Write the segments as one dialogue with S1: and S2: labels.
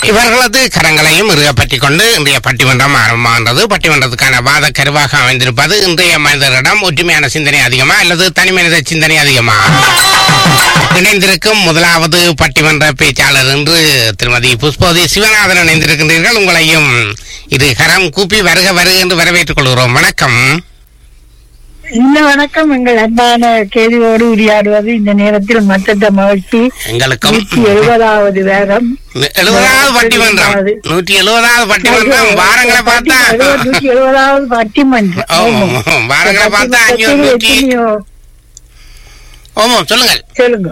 S1: இவர்களது கரங்களையும் இறுக பற்றி கொண்டு இன்றைய பட்டிமன்றம் ஆரம்பமானது பட்டிமன்றத்துக்கான வாத கருவாக அமைந்திருப்பது இன்றைய மனிதரிடம் ஒற்றுமையான சிந்தனை அதிகமா அல்லது தனி மனித சிந்தனை அதிகமா இணைந்திருக்கும் முதலாவது பட்டிமன்ற பேச்சாளர் என்று திருமதி புஷ்பவதி சிவநாதன் இணைந்திருக்கின்றீர்கள் உங்களையும் இது கரம் கூப்பி வருக வருக என்று வரவேற்றுக் கொள்கிறோம் வணக்கம்
S2: இந்த வணக்கம் எங்கள் அன்பான கேள்வியோடு உரையாடுவது இந்த நேரத்தில் மற்ற மகிழ்ச்சி
S1: எங்களுக்கும்
S2: நூற்றி எழுபதாவது வேகம்
S1: எழுபதாவது பட்டிமன்றம் நூற்றி எழுபதாவது பட்டிமன்றம் வாரங்களை பார்த்தா
S2: நூற்றி எழுபதாவது பட்டிமன்றம்
S1: ஆமா,
S2: ஆமா.
S1: ஆமா. வாரங்களை பார்த்தா அஞ்சூறு
S2: பட்டிமன்றத்தில்
S1: நூற்றி
S2: எத்தனையோ
S1: ஆமாம் சொல்லுங்கள்
S2: சொல்லுங்க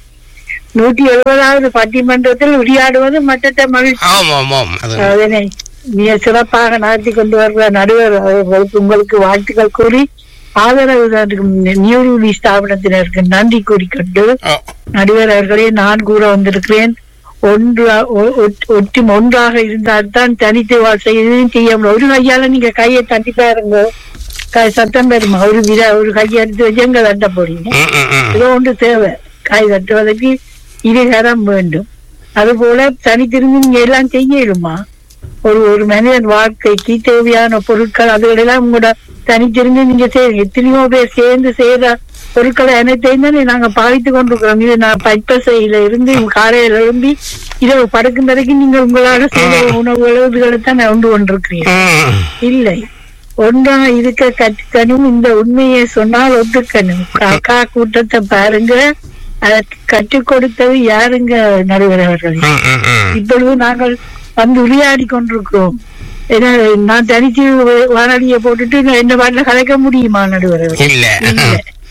S2: நூற்றி எழுபதாவது பட்டிமன்றத்தில் உரையாடுவது மற்ற மகிழ்ச்சி
S1: ஆமாம் ஆமாம் அது
S2: அதனை மிக சிறப்பாக நடத்தி கொண்டு வருகிற நடுவர் அவர்களுக்கு உங்களுக்கு வாழ்த்துக்கள் கூறி ஆதரவு தரும் நியூரூலி ஸ்தாபனத்தினருக்கு நன்றி கூறிக்கொண்டு
S1: ஓ,
S2: நடுவர் அவர்களே நான் கூற வந்திருக்கிறேன் ஒன்று ஒ- ஒட்- ஒற்றி ஒன்றாக இருந்தால்தான் தனித்து வாழ் செய்யவும் செய்ய முடியும் ஒரு கையால நீங்க கையை தட்டி பாருங்க க- சத்தம் பெறுமா ஒரு வித ஒரு கையை எடுத்து வச்சு எங்க தட்ட போறீங்க
S1: ம், ம், ம்.
S2: ஏதோ ஒன்று தேவை காய் தட்டுவதற்கு இருகரம் வேண்டும் அதுபோல தனித்திருந்து நீங்க எல்லாம் செய்யலுமா ஒரு ஒரு மனிதன் வாழ்க்கைக்கு தேவையான பொருட்கள் அதுகளெல்லாம் உங்களோட தனித்திருந்து நீங்க செய்ய எத்தனையோ பேர் சேர்ந்து செய்யற பொருட்களை அனைத்தையும் தானே நாங்க பாவித்து கொண்டிருக்கிறோம் இது நான் பற்பசையில இருந்து காலையில எழும்பி இரவு படுக்கும் வரைக்கும் நீங்க உங்களால செய்த உணவு உணவுகளை தான் உண்டு கொண்டிருக்கிறீங்க
S1: ம்.
S2: இல்லை ஒன்றா இருக்க கற்றுக்கணும் இந்த உண்மையை சொன்னால் ஒத்துக்கணும் காக்கா கூட்டத்தை பாருங்க அதை கற்றுக் கொடுத்தது யாருங்க நடுவர் அவர்கள்
S1: ம், ம், ம்.
S2: இப்பொழுது நாங்கள் வந்து உரையாடி கொண்டிருக்கிறோம் ஏன்னா நான் தனிச்சு வானொலியை போட்டுட்டு நான் என்ன பாட்டுல கலைக்க முடியுமா நடுவர் அவர்கள்
S1: இல்ல
S2: இல்லை.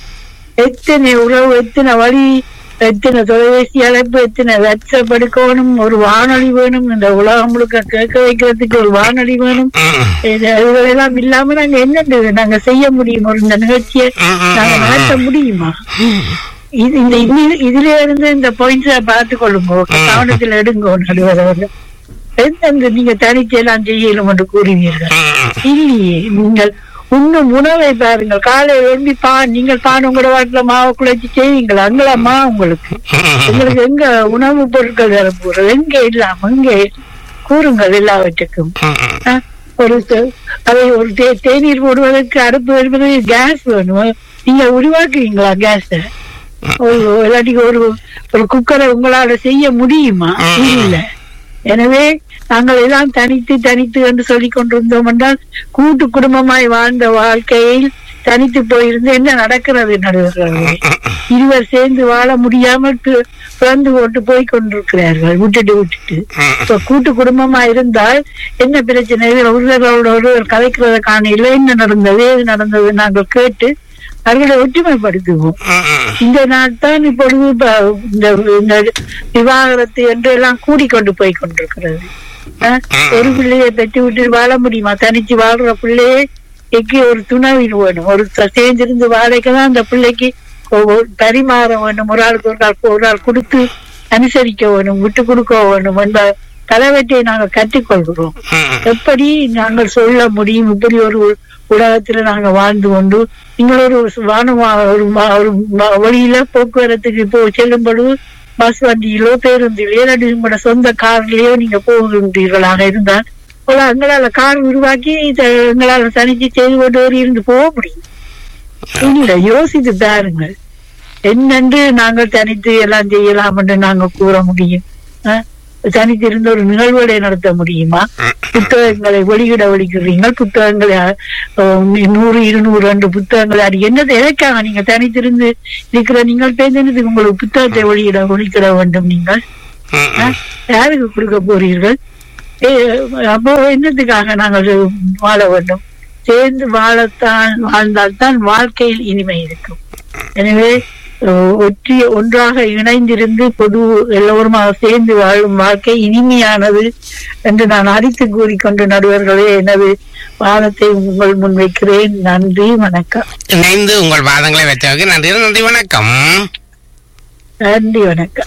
S2: எத்தனை உறவு எத்தனை வழி எத்தனை தொலைபேசி அழைப்பு எத்தனை வாட்ஸ்அப் எடுக்கணும் ஒரு வானொலி வேணும் இந்த உலகம் முழுக்க கேட்க வைக்கிறதுக்கு ஒரு வானொலி வேணும்
S1: ம்,
S2: இது அதுகளெல்லாம் இல்லாம நாங்க என்ன நாங்க செய்ய முடியும் ஒரு இந்த நிகழ்ச்சியை
S1: ம், ம்,
S2: நாங்க
S1: ம்.
S2: நடத்த முடியுமா இது இந்த இது- இதுல இருந்து இந்த பாயிண்ட்ஸ பார்த்து கொள்ளுங்க கவனத்தில் எடுங்க நடுவரவர்கள் எந்தெந்த நீங்க தனிச்சு எல்லாம் செய்யலும் என்று கூறுவீர்கள்
S1: ம்,
S2: இல்லையே நீங்கள் உண்ணும் உணவை பாருங்கள் காலையில் எழும்பி பான் நீங்கள் பான் உங்களோட வாட்டில மாவு குழைச்சி செய்வீங்கள் அங்கலாமா உங்களுக்கு
S1: ம்.
S2: உங்களுக்கு எங்க உணவு பொருட்கள் வர போறது எங்க இல்லாம எங்க கூறுங்கள் எல்லாவற்றுக்கும்
S1: ம், ம்.
S2: ஆ, ஒரு ச- அதை ஒரு தே- தேநீர் போடுவதற்கு அடுப்பு வருவதற்கு கேஸ் வேணும் நீங்க உருவாக்குவீங்களா கேஸ் ஒரு இல்லாட்டி ஒரு ஒரு குக்கரை உங்களால செய்ய முடியுமா இல்ல எனவே நாங்கள் எல்லாம் தனித்து தனித்து என்று சொல்லிக் கொண்டிருந்தோம் என்றால் கூட்டு குடும்பமாய் வாழ்ந்த வாழ்க்கையில் தனித்து போயிருந்து என்ன நடக்கிறது நடுவர்களே இருவர் சேர்ந்து வாழ முடியாமல் பி- பிறந்து போட்டு போய் கொண்டிருக்கிறார்கள் விட்டுட்டு விட்டுட்டு இப்ப கூட்டு குடும்பமா இருந்தால் என்ன பிரச்சனை ஒருவரோட ஒருவர் கதைக்கிறத காணையில என்ன நடந்தது ஏது நடந்தது நாங்கள் கேட்டு அவர்களை ஒற்றுமைப்படுத்துவோம்
S1: ம், ம்.
S2: இந்த நாள் தான் இப்பொழுது இப்ப இந்த இந்த விவாகரத்து என்று எல்லாம் கூடிக்கொண்டு போய் கொண்டிருக்கிறது அஹ், ஒரு பிள்ளையை பெற்று விட்டு வாழ முடியுமா தனிச்சு வாழ்ற பிள்ளையே எங்கே ஒரு துணவின் வேணும் ஒரு ச- சேர்ந்திருந்து வாழைக்கு தான் அந்த பிள்ளைக்கு ஒ- ஒரு பரிமாற வேணும் ஒரு ஆளுக்கு ஒரு ஆள் ஒரு ஆள் கொடுத்து அனுசரிக்க வேணும் விட்டு கொடுக்க வேணும் என்ற தலைவற்றை நாங்கள் கற்றுக்கொள்கிறோம்
S1: ம், ம்.
S2: எப்படி நாங்கள் சொல்ல முடியும் இப்படி ஒரு உலகத்துல நாங்க வாழ்ந்து கொண்டு நீங்கள் ஒரு வானம் ஒரு ம- ஒரு ம- வழியில போக்குவரத்துக்கு இப்போ செல்லும் பொழுது பஸ் வண்டியிலோ பேருந்திலோ இல்லாட்டி உங்களோட சொந்த கார்லயோ நீங்க போகின்றீர்களாக இருந்தால் போல எங்களால கார் உருவாக்கி இத எங்களால தனிச்சு செய்து கொண்டு வரை இருந்து போக முடியும் இல்ல யோசித்து பாருங்கள் என்னென்று நாங்கள் தனித்து எல்லாம் செய்யலாம் என்று நாங்க கூற முடியும் அஹ்? தனித்து இருந்த ஒரு நிகழ்வுகளை நடத்த முடியுமா புத்தகங்களை வெளியிட வலிக்கிறீங்க புத்தகங்களை அஹ், நூறு இருநூறு ரெண்டு புத்தகங்களை அது என்னது எதற்காக நீங்க தனித்திருந்து இருக்கிற நீங்கள் பேருந்து உங்களுக்கு புத்தகத்தை வெளியிட ஒழிக்கிட வேண்டும் நீங்கள்
S1: ம், ம்.
S2: அஹ், யாருக்கு கொடுக்க போறீர்கள் ஏ, அப்போ என்னத்துக்காக நாங்கள் வாழ வேண்டும் சேர்ந்து வாழத்தான் வாழ்ந்தால்தான் வாழ்க்கையில் இனிமை இருக்கும் எனவே அஹ், ஒற்றி ஒன்றாக இணைந்திருந்து பொது எல்லோருமாக சேர்ந்து வாழும் வாழ்க்கை இனிமையானது என்று நான் அடித்து கூறிக்கொண்டு நடுவர்களே எனது வாதத்தை உங்கள் முன் வைக்கிறேன் நன்றி வணக்கம்
S1: இணைந்து உங்கள் வாதங்களை வைத்தவர்கள் நன்றி நன்றி வணக்கம்
S2: நன்றி வணக்கம்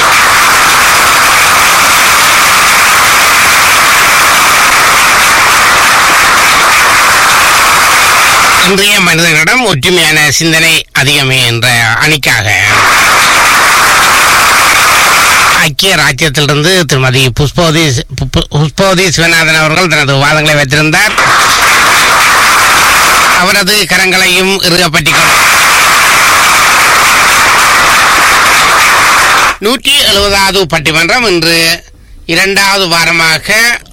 S1: இன்றைய மனிதர்களிடம் ஒற்றுமையான சிந்தனை அதிகமே என்ற அணிக்காக ஐக்கிய ராஜ்யத்திலிருந்து திருமதி புஷ்போதி பு- பு- புஷ்போதி சிவநாதன் அவர்கள் தனது வாதங்களை வைத்திருந்தார் அவரது கரங்களையும் இறுகப்பட்டி நூற்றி எழுபதாவது பட்டிமன்றம் இன்று இரண்டாவது வாரமாக